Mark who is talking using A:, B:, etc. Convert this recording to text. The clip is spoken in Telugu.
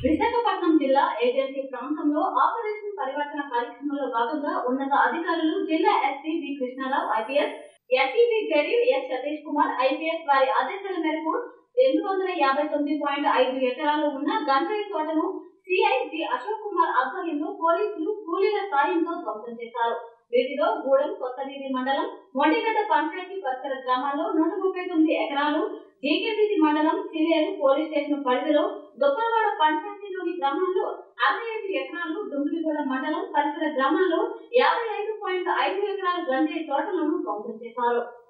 A: విశాఖపట్నం జిల్లా ఏజెన్సీ ప్రాంతంలో ఆపరేషన్ పరివర్తన కార్యక్రమంలో భాగంగా ఉన్నత అధికారులు జిల్లా SP B Krishnarao IPS SEB Jareer S Satish Kumar IPS వారి ఆదేశాల మేరకు రెండు వందల యాభై తొమ్మిది పాయింట్ ఐదు ఎకరాలు ఉన్న గంజాయి తోటను సిఐ జి అశోక్ కుమార్ ఆధ్వర్యంలో పోలీసులు కూలీల సాయంతో ధ్వంసం చేశారు వీటిలో గూడెం కొత్తవీధి మండలం మొండిగడ్డ పంచాయతీ పరిసర గ్రామాల్లో నూట ముప్పై తొమ్మిది ఎకరాలు జీకేవీధి మండలం సిలేరు పోలీస్ స్టేషన్ పరిధిలో దుప్పలవాడ పంచాయతీలోని గ్రామాల్లో అరవై ఐదు ఎకరాలు దుమ్మిడిగూడ మండలం పరిసర గ్రామాల్లో యాభై ఐదు పాయింట్ ఐదు ఎకరాల గంజాయి తోటలను ధ్వంసం చేశారు